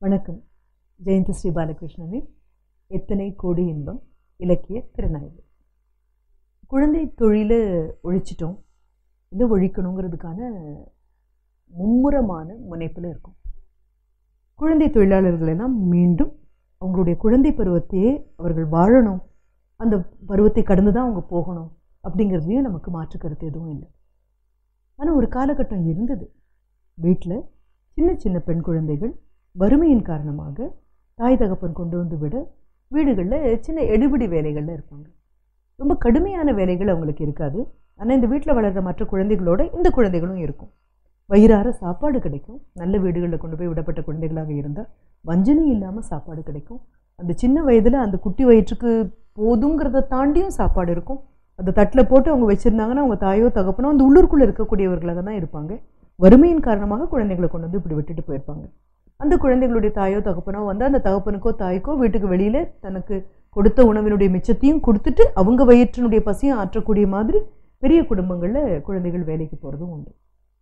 வணக்கம் ஜெயந்தி ஸ்ரீ பாலகிருஷ்ணனின் எத்தனை கோடி இன்பம் இலக்கிய திறனாய்வு குழந்தை தொழிலை ஒழிச்சிட்டோம் இல்லை ஒழிக்கணுங்கிறதுக்கான மும்முரமான முனைப்பில் இருக்கும் குழந்தை தொழிலாளர்கள் எல்லாம் மீண்டும் அவங்களுடைய குழந்தை பருவத்தையே அவர்கள் வாழணும் அந்த பருவத்தை கடந்து தான் அவங்க போகணும் அப்படிங்கிறதுலையும் நமக்கு மாற்று கருத்து எதுவும் இல்லை ஆனால் ஒரு காலகட்டம் இருந்தது வீட்டில் சின்ன சின்ன பெண் குழந்தைகள் வறுமையின் காரணமாக தாய் தகப்பன் கொண்டு வந்து விட வீடுகளில் சின்ன எடுபிடி வேலைகளில் இருப்பாங்க ரொம்ப கடுமையான வேலைகள் அவங்களுக்கு இருக்காது ஆனால் இந்த வீட்டில் வளர்கிற மற்ற குழந்தைகளோட இந்த குழந்தைகளும் இருக்கும் வயிறார சாப்பாடு கிடைக்கும் நல்ல வீடுகளில் கொண்டு போய் விடப்பட்ட குழந்தைகளாக இருந்தால் வஞ்சனை இல்லாமல் சாப்பாடு கிடைக்கும் அந்த சின்ன வயதில் அந்த குட்டி வயிற்றுக்கு போதுங்கிறத தாண்டியும் சாப்பாடு இருக்கும் அந்த தட்டில் போட்டு அவங்க வச்சுருந்தாங்கன்னா அவங்க தாயோ தகப்பனோ அந்த உள்ளூருக்குள்ளே இருக்கக்கூடியவர்களாக தான் இருப்பாங்க வறுமையின் காரணமாக குழந்தைகளை கொண்டு வந்து இப்படி விட்டுட்டு போயிருப்பாங்க அந்த குழந்தைகளுடைய தாயோ தகப்பனோ வந்து அந்த தகப்பனுக்கோ தாய்க்கோ வீட்டுக்கு வெளியில் தனக்கு கொடுத்த உணவினுடைய மிச்சத்தையும் கொடுத்துட்டு அவங்க வயிற்றினுடைய பசியும் ஆற்றக்கூடிய மாதிரி பெரிய குடும்பங்களில் குழந்தைகள் வேலைக்கு போகிறதும் உண்டு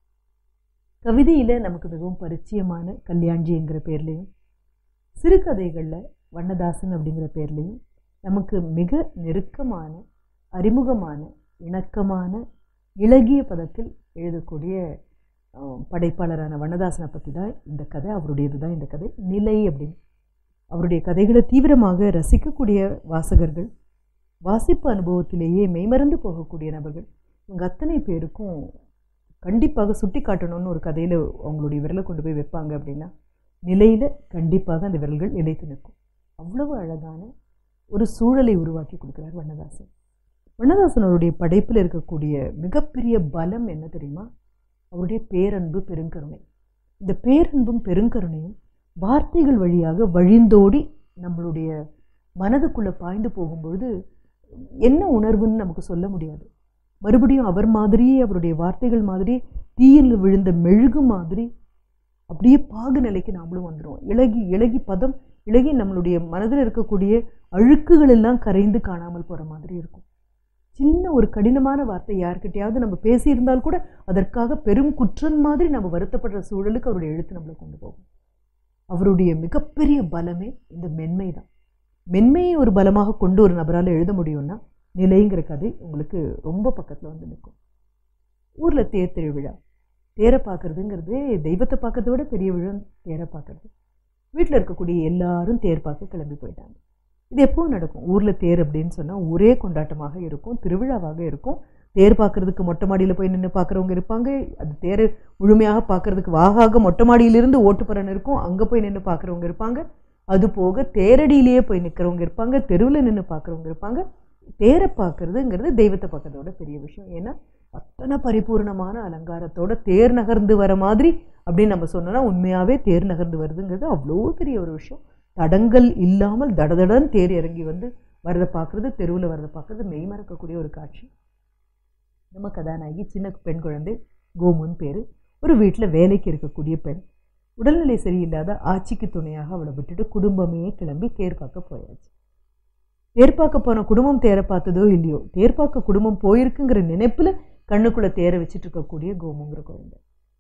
கவிதையில் நமக்கு மிகவும் பரிச்சயமான கல்யாண்ஜிங்கிற பேர்லேயும் சிறுகதைகளில் வண்ணதாசன் அப்படிங்கிற பேர்லேயும் நமக்கு மிக நெருக்கமான அறிமுகமான இணக்கமான இலகிய பதத்தில் எழுதக்கூடிய படைப்பாளரான வண்ணதாசனை பற்றி தான் இந்த கதை அவருடையது தான் இந்த கதை நிலை அப்படின்னு அவருடைய கதைகளை தீவிரமாக ரசிக்கக்கூடிய வாசகர்கள் வாசிப்பு அனுபவத்திலேயே மெய்மறந்து போகக்கூடிய நபர்கள் இவங்க அத்தனை பேருக்கும் கண்டிப்பாக சுட்டி காட்டணும்னு ஒரு கதையில் அவங்களுடைய விரலை கொண்டு போய் வைப்பாங்க அப்படின்னா நிலையில் கண்டிப்பாக அந்த விரல்கள் நிலைத்து நிற்கும் அவ்வளவு அழகான ஒரு சூழலை உருவாக்கி கொடுக்குறார் வண்ணதாசன் வண்ணதாசன் அவருடைய படைப்பில் இருக்கக்கூடிய மிகப்பெரிய பலம் என்ன தெரியுமா அவருடைய பேரன்பு பெருங்கருணை இந்த பேரன்பும் பெருங்கருணையும் வார்த்தைகள் வழியாக வழிந்தோடி நம்மளுடைய மனதுக்குள்ளே பாய்ந்து போகும்பொழுது என்ன உணர்வுன்னு நமக்கு சொல்ல முடியாது மறுபடியும் அவர் மாதிரியே அவருடைய வார்த்தைகள் மாதிரி தீயில் விழுந்த மெழுகு மாதிரி அப்படியே பாகு நிலைக்கு நாமளும் வந்துடுவோம் இலகி இலகி பதம் இலகி நம்மளுடைய மனதில் இருக்கக்கூடிய அழுக்குகள் எல்லாம் கரைந்து காணாமல் போகிற மாதிரி இருக்கும் சின்ன ஒரு கடினமான வார்த்தை யார்கிட்டையாவது நம்ம பேசியிருந்தால் கூட அதற்காக பெரும் குற்றம் மாதிரி நம்ம வருத்தப்படுற சூழலுக்கு அவருடைய எழுத்து நம்மளை கொண்டு போகும் அவருடைய மிகப்பெரிய பலமே இந்த மென்மை தான் மென்மையை ஒரு பலமாக கொண்டு ஒரு நபரால் எழுத முடியும்னா நிலைங்கிற கதை உங்களுக்கு ரொம்ப பக்கத்தில் வந்து நிற்கும் ஊரில் தேர் திருவிழா தேரை பார்க்குறதுங்கிறது தெய்வத்தை பார்க்கறத விட பெரிய விழா தேரை பார்க்குறது வீட்டில் இருக்கக்கூடிய எல்லாரும் தேர் பார்க்க கிளம்பி போயிட்டாங்க இது எப்போ நடக்கும் ஊரில் தேர் அப்படின்னு சொன்னால் ஒரே கொண்டாட்டமாக இருக்கும் திருவிழாவாக இருக்கும் தேர் பார்க்குறதுக்கு மொட்டை மாடியில் போய் நின்று பார்க்குறவங்க இருப்பாங்க அது தேர் முழுமையாக பார்க்குறதுக்கு வாகாக மொட்டை மாடியிலிருந்து ஓட்டுப்பறன் இருக்கும் அங்கே போய் நின்று பார்க்குறவங்க இருப்பாங்க அது போக தேரடியிலேயே போய் நிற்கிறவங்க இருப்பாங்க தெருவில் நின்று பார்க்குறவங்க இருப்பாங்க தேரை பார்க்குறதுங்கிறது தெய்வத்தை பார்க்கறதோட பெரிய விஷயம் ஏன்னா அத்தனை பரிபூர்ணமான அலங்காரத்தோட தேர் நகர்ந்து வர மாதிரி அப்படின்னு நம்ம சொன்னோன்னா உண்மையாகவே தேர் நகர்ந்து வருதுங்கிறது அவ்வளோ பெரிய ஒரு விஷயம் தடங்கள் இல்லாமல் தடதடன் தேர் இறங்கி வந்து வரதை பார்க்குறது தெருவில் வரதை பார்க்குறது மெய்மறக்கக்கூடிய ஒரு காட்சி நம்ம கதாநாயகி சின்ன பெண் குழந்தை கோமுன் பேர் ஒரு வீட்டில் வேலைக்கு இருக்கக்கூடிய பெண் உடல்நிலை சரியில்லாத ஆட்சிக்கு துணையாக அவளை விட்டுட்டு குடும்பமே கிளம்பி தேர் பார்க்க போயாச்சு தேர் பார்க்க போன குடும்பம் தேரை பார்த்ததோ இல்லையோ தேர் பார்க்க குடும்பம் போயிருக்குங்கிற நினைப்பில் கண்ணுக்குள்ளே தேரை வச்சுட்டு இருக்கக்கூடிய கோமுங்கிற குழந்தை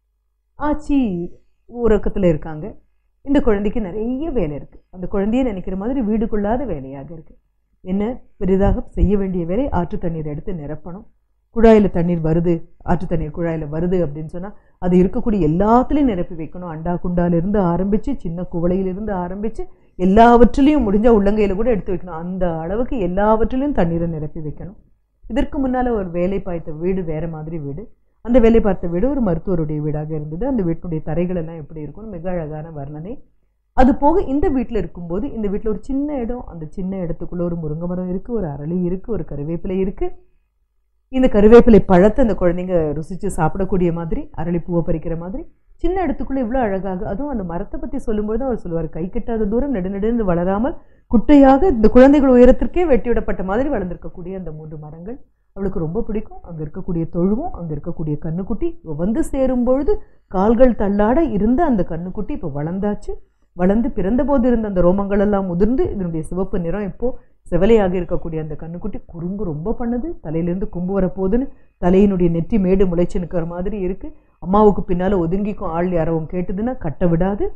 ஆச்சி உறக்கத்தில் இருக்காங்க இந்த குழந்தைக்கு நிறைய வேலை இருக்குது அந்த குழந்தைய நினைக்கிற மாதிரி வீடுக்குள்ளாத வேலையாக இருக்குது என்ன பெரிதாக செய்ய வேண்டிய வேலை ஆற்று தண்ணீர் எடுத்து நிரப்பணும் குழாயில் தண்ணீர் வருது ஆற்று தண்ணீர் குழாயில் வருது அப்படின்னு சொன்னால் அது இருக்கக்கூடிய எல்லாத்துலேயும் நிரப்பி வைக்கணும் அண்டா குண்டாலிருந்து ஆரம்பித்து சின்ன குவளையிலிருந்து ஆரம்பித்து எல்லாவற்றிலையும் முடிஞ்ச உள்ளங்கையில் கூட எடுத்து வைக்கணும் அந்த அளவுக்கு எல்லாவற்றிலையும் தண்ணீரை நிரப்பி வைக்கணும் இதற்கு முன்னால் ஒரு வேலை பாய்த்த வீடு வேறு மாதிரி வீடு அந்த வேலை பார்த்த வீடு ஒரு மருத்துவருடைய வீடாக இருந்தது அந்த வீட்டினுடைய தரைகள் எல்லாம் எப்படி இருக்கும்னு மிக அழகான வர்ணனை அது போக இந்த வீட்டில் இருக்கும்போது இந்த வீட்டில் ஒரு சின்ன இடம் அந்த சின்ன இடத்துக்குள்ளே ஒரு முருங்கை மரம் இருக்குது ஒரு அரளி இருக்குது ஒரு கருவேப்பிலை இருக்குது இந்த கருவேப்பிலை பழத்தை அந்த குழந்தைங்க ருசித்து சாப்பிடக்கூடிய மாதிரி அரளிப்பூவை பறிக்கிற மாதிரி சின்ன இடத்துக்குள்ளே இவ்வளோ அழகாக அதுவும் அந்த மரத்தை பற்றி சொல்லும்போது அவர் சொல்லுவார் கை கட்டாத தூரம் நெடுநெடுந்து வளராமல் குட்டையாக இந்த குழந்தைகள் உயரத்திற்கே வெட்டிவிடப்பட்ட மாதிரி வளர்ந்துருக்கக்கூடிய அந்த மூன்று மரங்கள் அவளுக்கு ரொம்ப பிடிக்கும் அங்கே இருக்கக்கூடிய தொழுவும் அங்கே இருக்கக்கூடிய கண்ணுக்குட்டி இப்போ வந்து சேரும்பொழுது கால்கள் தள்ளாட இருந்த அந்த கண்ணுக்குட்டி இப்போ வளர்ந்தாச்சு வளர்ந்து பிறந்தபோது இருந்த அந்த ரோமங்கள் எல்லாம் முதிர்ந்து இதனுடைய சிவப்பு நிறம் இப்போது செவலையாக இருக்கக்கூடிய அந்த கண்ணுக்குட்டி குறும்பு ரொம்ப பண்ணுது தலையிலேருந்து கும்பு வரப்போகுதுன்னு தலையினுடைய நெற்றி மேடு முளைச்சு நிற்கிற மாதிரி இருக்குது அம்மாவுக்கு பின்னால் ஒதுங்கிக்கும் ஆள் யாரவும் கேட்டுதுன்னா கட்ட விடாது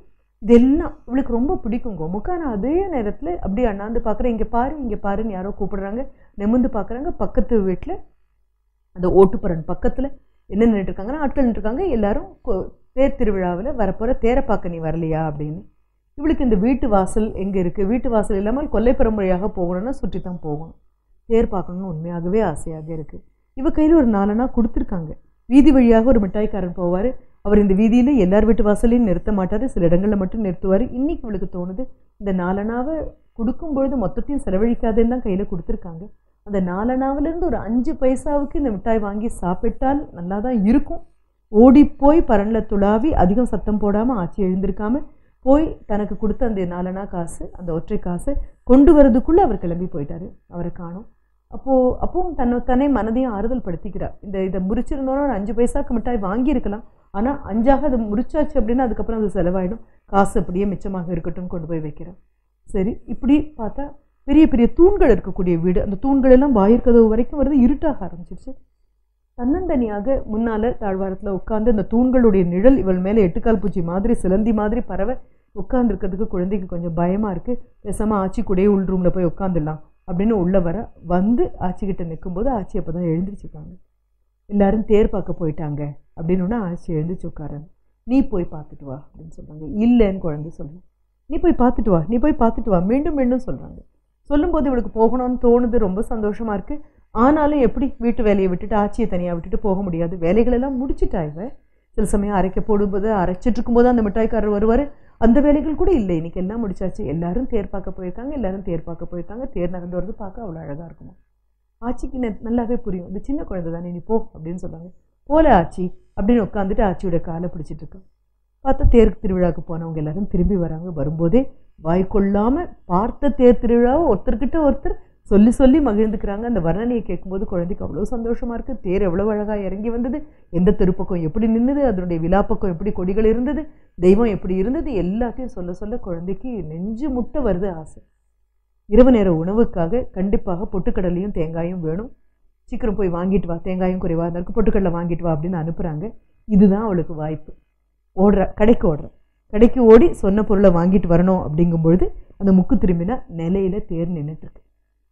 இதெல்லாம் இவளுக்கு ரொம்ப பிடிக்குங்க முக்கான அதே நேரத்தில் அப்படியே அண்ணாந்து பார்க்குறேன் இங்கே பாரு இங்கே பாருன்னு யாரோ கூப்பிடுறாங்க நிமிந்து பார்க்குறாங்க பக்கத்து வீட்டில் அந்த ஓட்டுப்புறன் பக்கத்தில் என்ன நின்றுட்டு இருக்காங்கன்னா ஆட்கள் நின்றுருக்காங்க எல்லாரும் கொ- தேர் திருவிழாவில் வரப்போகிற தேரை பார்க்க நீ வரலையா அப்படின்னு இவளுக்கு இந்த வீட்டு வாசல் எங்கே இருக்குது வீட்டு வாசல் இல்லாமல் கொல்லைப்புறம் வழியாக போகணும்னா சுற்றி தான் போகணும் தேர் பார்க்கணும்னு உண்மையாகவே ஆசையாக இருக்குது இவ கையில் ஒரு நாலனா கொடுத்துருக்காங்க வீதி வழியாக ஒரு மிட்டாய்க்காரன் போவார் அவர் இந்த வீதியில் எல்லார் வீட்டு வாசலையும் நிறுத்த மாட்டார் சில இடங்களில் மட்டும் நிறுத்துவார் இன்னைக்கு இவளுக்கு தோணுது இந்த நாலனாவை கொடுக்கும்பொழுது மொத்தத்தையும் செலவழிக்காதேன்னு தான் கையில் கொடுத்துருக்காங்க அந்த நாலனாவிலேருந்து ஒரு அஞ்சு பைசாவுக்கு இந்த மிட்டாய் வாங்கி சாப்பிட்டால் நல்லா தான் இருக்கும் ஓடிப்போய் பரனில் துளாவி அதிகம் சத்தம் போடாமல் ஆச்சி எழுந்திருக்காம போய் தனக்கு கொடுத்த அந்த நாலனா காசு அந்த ஒற்றை காசை கொண்டு வரதுக்குள்ளே அவர் கிளம்பி போயிட்டாரு அவரை காணோம் அப்போது அப்பவும் தன்னை தன்னை மனதையும் ஆறுதல் படுத்திக்கிறார் இந்த இதை முறிச்சிருந்தோன்னா ஒரு அஞ்சு பைசாக்கு மிட்டாய் வாங்கியிருக்கலாம் ஆனால் அஞ்சாக அது முறிச்சாச்சு அப்படின்னா அதுக்கப்புறம் அது செலவாயிடும் காசு அப்படியே மிச்சமாக இருக்கட்டும் கொண்டு போய் வைக்கிறார் சரி இப்படி பார்த்தா பெரிய பெரிய தூண்கள் இருக்கக்கூடிய வீடு அந்த தூண்கள் எல்லாம் வாயிற்கதவு வரைக்கும் வருது இருட்டாக ஆரம்பிச்சிருச்சு தன்னந்தனியாக முன்னால தாழ்வாரத்தில் உட்காந்து அந்த தூண்களுடைய நிழல் இவள் மேலே எட்டுக்கால் பூச்சி மாதிரி சிலந்தி மாதிரி பறவை உட்காந்துருக்கிறதுக்கு குழந்தைக்கு கொஞ்சம் பயமா இருக்கு பேசாம ஆச்சி கூடயே உள் ரூம்ல போய் உட்காந்துடலாம் அப்படின்னு உள்ள வர வந்து ஆச்சிக்கிட்ட நிற்கும்போது ஆச்சி அப்போ தான் எழுந்திரிச்சிருக்காங்க எல்லாரும் தேர் பார்க்க போயிட்டாங்க அப்படின்னு ஆச்சி எழுந்திரிச்சு உட்காரன் நீ போய் பார்த்துட்டு வா அப்படின்னு சொல்றாங்க இல்லைன்னு குழந்தை சொல்றேன் நீ போய் பார்த்துட்டு வா நீ போய் பார்த்துட்டு வா மீண்டும் மீண்டும் சொல்றாங்க சொல்லும்போது இவளுக்கு போகணும்னு தோணுது ரொம்ப சந்தோஷமா இருக்கு ஆனாலும் எப்படி வீட்டு வேலையை விட்டுட்டு ஆச்சியை தனியாக விட்டுட்டு போக முடியாது வேலைகளெல்லாம் முடிச்சிட்டா இவ சில சமயம் அரைக்க போடும்போது அரைச்சிட்டு இருக்கும்போது அந்த மிட்டாய்க்காரர் வருவார் அந்த வேலைகள் கூட இல்லை இன்னைக்கு எல்லாம் முடிச்சாச்சு எல்லாரும் தேர் பார்க்க போயிருக்காங்க எல்லாரும் தேர் பார்க்க போயிருக்காங்க தேர் நகர்ந்து வரது பார்க்க அவ்வளோ அழகாக இருக்குமா ஆச்சிக்கு நெ- நல்லாவே புரியும் இந்த சின்ன குழந்தை தானே நீ போ அப்படின்னு சொல்றாங்க போல ஆச்சி அப்படின்னு உட்காந்துட்டு ஆச்சியோட காலை பிடிச்சிட்டு இருக்கு பார்த்தா தேர் திருவிழாவுக்கு போனவங்க எல்லாரும் திரும்பி வராங்க வரும்போதே வாய் கொள்ளாம பார்த்த தேர் திருவிழாவை ஒருத்தர்கிட்ட ஒருத்தர் சொல்லி சொல்லி மகிழ்ந்துக்கிறாங்க அந்த வர்ணனையை கேட்கும்போது குழந்தைக்கு அவ்வளோ சந்தோஷமா இருக்கு தேர் எவ்வளோ அழகா இறங்கி வந்தது எந்த தெருப்பக்கம் எப்படி நின்னுது அதனுடைய விழாப்பக்கம் எப்படி கொடிகள் இருந்தது தெய்வம் எப்படி இருந்தது எல்லாத்தையும் சொல்ல சொல்ல குழந்தைக்கு நெஞ்சு முட்டை வருது ஆசை இரவு நேர உணவுக்காக கண்டிப்பாக பொட்டுக்கடலையும் தேங்காயும் வேணும் சீக்கிரம் போய் வாங்கிட்டு வா தேங்காயும் குறைவா இருந்தாலும் பொட்டுக்கடலை வாங்கிட்டு வா அப்படின்னு அனுப்புகிறாங்க இதுதான் அவளுக்கு வாய்ப்பு ஓடுறா கடைக்கு ஓடுறா கடைக்கு ஓடி சொன்ன பொருளை வாங்கிட்டு வரணும் அப்படிங்கும்பொழுது அந்த முக்கு திரும்பினா நிலையில தேர் நின்னுட்டு இருக்கு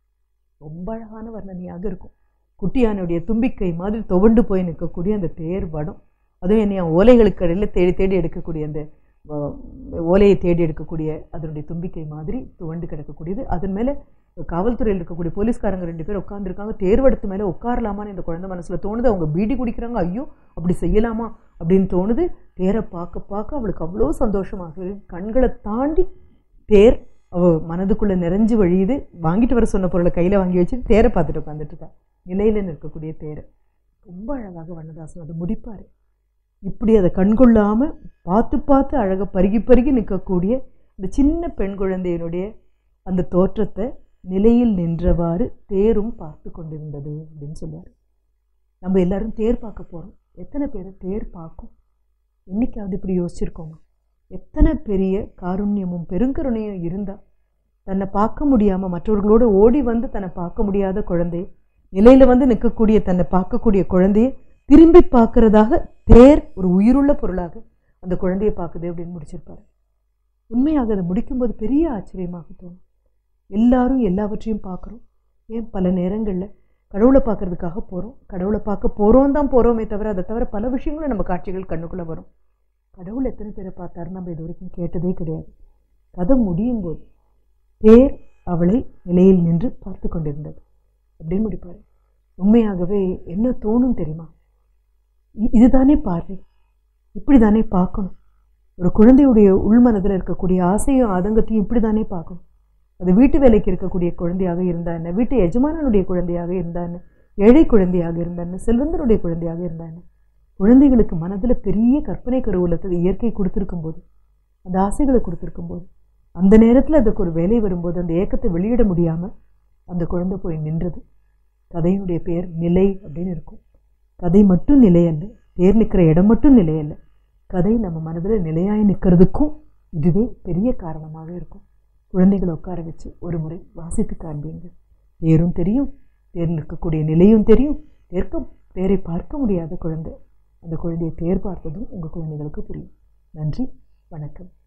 ரொம்ப அழகான வர்ணனையாக இருக்கும் குட்டியானுடைய தும்பிக்கை மாதிரி துவண்டு போய் நிற்கக்கூடிய அந்த தேர் வடம் அதுவும் என்னைய ஓலைகளுக்கு இடையில தேடி தேடி எடுக்கக்கூடிய அந்த அஹ், ஓலையை தேடி எடுக்கக்கூடிய அதனுடைய தும்பிக்கை மாதிரி துவண்டு கிடக்கக்கூடியது அதன் மேலே காவல்துறையில் இருக்கக்கூடிய போலீஸ்காரங்க ரெண்டு பேர் உட்காந்துருக்காங்க தேர்வெடுத்து மேலே உட்காரலாமான்னு இந்த குழந்தை மனசுல தோணுது அவங்க பீடி குடிக்கிறாங்க ஐயோ அப்படி செய்யலாமா அப்படின்னு தோணுது தேரை பார்க்க பார்க்க அவளுக்கு அவ்வளோ சந்தோஷமாக கண்களை தாண்டி தேர் அவ மனதுக்குள்ள நிறைஞ்சு வழியுது வாங்கிட்டு வர சொன்ன பொருளை கையில வாங்கி வச்சுட்டு தேரை பார்த்துட்டு உட்காந்துட்டு இருக்கா நிலையில நிற்கக்கூடிய தேரை ரொம்ப அழகாக வண்ணதாசன் அதை முடிப்பாரு இப்படி அதை கண்கொள்ளாம பார்த்து பார்த்து அழகா பருகி பருகி நிற்கக்கூடிய இந்த சின்ன பெண் குழந்தையினுடைய அந்த தோற்றத்தை நிலையில் நின்றவாறு தேரும் பார்த்து கொண்டிருந்தது அப்படின்னு சொல்லுவார் நம்ம எல்லாரும் தேர் பார்க்க போறோம் எத்தனை பேர் தேர் பார்க்கும் என்னைக்காவது இப்படி யோசிச்சிருக்கோமா எத்தனை பெரிய காருண்யமும் பெருங்கருணையும் இருந்தா தன்னை பார்க்க முடியாம மற்றவர்களோடு ஓடி வந்து தன்னை பார்க்க முடியாத குழந்தை நிலையில வந்து நிற்கக்கூடிய தன்னை பார்க்கக்கூடிய குழந்தைய திரும்பி பார்க்கறதாக தேர் ஒரு உயிருள்ள பொருளாக அந்த குழந்தையை பார்க்குது அப்படின்னு முடிச்சிருப்பாரு உண்மையாக அதை முடிக்கும்போது பெரிய ஆச்சரியமாக தோணும் எல்லாரும் எல்லாவற்றையும் பார்க்குறோம் ஏன் பல நேரங்களில் கடவுளை பார்க்கறதுக்காக போகிறோம் கடவுளை பார்க்க போகிறோம் தான் போகிறோமே தவிர அதை தவிர பல விஷயங்களும் நம்ம காட்சிகள் கண்ணுக்குள்ளே வரும் கடவுள் எத்தனை பேரை பார்த்தாரு நம்ம இது வரைக்கும் கேட்டதே கிடையாது கதை முடியும் போது தேர் அவளை நிலையில் நின்று பார்த்து கொண்டிருந்தது அப்படின்னு முடிப்பாரு உண்மையாகவே என்ன தோணும் தெரியுமா இ- இதுதானே பார்வை இப்படி தானே பார்க்கணும் ஒரு குழந்தையுடைய உள்மனதில் இருக்கக்கூடிய ஆசையும் ஆதங்கத்தையும் இப்படி தானே பார்க்கணும் அது வீட்டு வேலைக்கு இருக்கக்கூடிய குழந்தையாக இருந்தா என்ன வீட்டு எஜமானனுடைய குழந்தையாக இருந்தா என்ன ஏழை குழந்தையாக இருந்தா என்ன செல்வந்தருடைய குழந்தையாக இருந்தா என்ன குழந்தைகளுக்கு மனதில் பெரிய கற்பனை கருவூலத்தை இயற்கை கொடுத்துருக்கும் போது அந்த ஆசைகளை கொடுத்துருக்கும் போது அந்த நேரத்தில் அதுக்கு ஒரு வேலை வரும்போது அந்த ஏக்கத்தை வெளியிட முடியாமல் அந்த குழந்தை போய் நின்றது கதையினுடைய பெயர் நிலை அப்படின்னு இருக்கும் கதை மட்டும் நிலை அல்ல தேர் நிற்கிற இடம் மட்டும் நிலை அல்ல கதை நம்ம மனதில் நிலையாய் நிற்கிறதுக்கும் இதுவே பெரிய காரணமாக இருக்கும் குழந்தைகளை உட்கார வச்சு ஒரு முறை வாசித்து காண்பீங்க தேரும் தெரியும் தேர் நிற்கக்கூடிய நிலையும் தெரியும் தேர்க்க தேரை பார்க்க முடியாத குழந்தை அந்த குழந்தையை தேர் பார்த்ததும் உங்கள் குழந்தைகளுக்கு புரியும் நன்றி வணக்கம்